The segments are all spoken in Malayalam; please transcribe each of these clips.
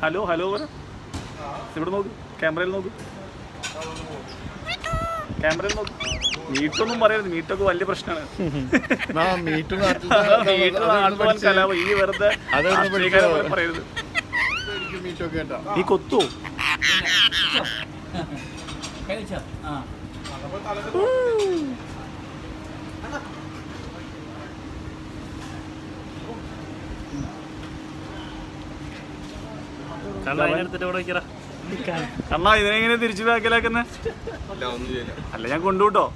ഹലോ ഹലോ പറ ഇവിടെ നോക്ക് ക്യാമറയിൽ നോക്ക് ക്യാമറയിൽ നോക്ക് മീറ്റൊന്നും പറയരുത് മീറ്റൊക്കെ വലിയ പ്രശ്നമാണ് ആ മീറ്റ് മീറ്റ് നാട്ടുവാൻ കലാപം ഈ വെറുതെ അതൊന്ന് രാഷ്ട്രീയക്കാരെ പഠിച്ചോ. പോലെ പറയരുത് മീറ്റൊക്കെ കേട്ടാ നീ കൊത്തുവോ കഴിച്ചോ ആ അതിനെടുത്തിട്ട് ഇവിടെ വെക്കറ കണ്ണാ ഇതിനെങ്ങനെ തിരിച്ചു ബാക്കിലാക്കുന്നേ അല്ല ഞാൻ കൊണ്ടുവിട്ടോ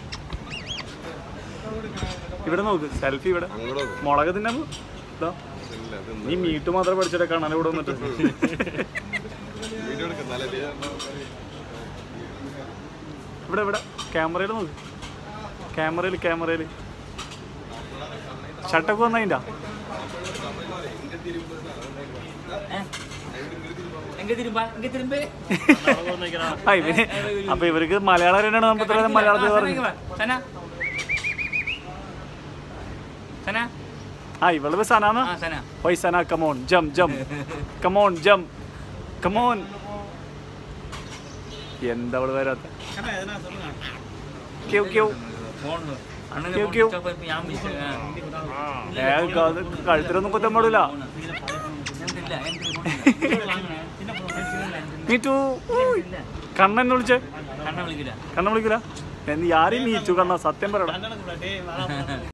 ഇവിടെ നോക്ക് സെൽഫി ഇവിടെ മുളക് തിന്നാ ഇതാ. നീ മീറ്റ് മാത്രം പഠിച്ചിട്ട് കാണാൻ ഇവിടെ വന്നിട്ട് ഇവിടെ ഇവിടെ ക്യാമറയിൽ നോക്ക് ക്യാമറയിൽ ക്യാമറയിൽ ഷട്ടൊക്കെ വന്നതിൻ്റെ എങ്ക തിരുമ്പ എങ്ക തിരുമ്പേ ആ ഇവന് അപ്പൊ ഇവർക്ക് മലയാളം അറിയണോ നമ്മൾ ഇത്ര നേരം മലയാളത്തിൽ പറഞ്ഞു സന സന ആ ഇവള് സനാന്ന് ആ സന Hoy Sana, come on, jump, jump. Come on, jump. Come on. എന്താ അവള് വരാത്ത ക്യൂ ക്യൂ ഫോൺ അണ്ണനെ ക്യൂ, ഫോൺ ക്യൂ. സ്വിച്ച് ഓഫ് ആയപ്പോ ഞാൻ വിളിച്ചു ആ. ഏ ക- കഴുത്തിലൊന്നും കുത്താൻ പാടില്ല എന്തില്ല എന്തില്ല നീ ടു കണ്ണൻ വിളിച്ചേ കണ്ണ വിളിക്കില്ല കണ്ണൻ വിളിക്കൂല എന്ന് ആരെയും നീച്ചു കണ്ണ സത്യം പറയടാ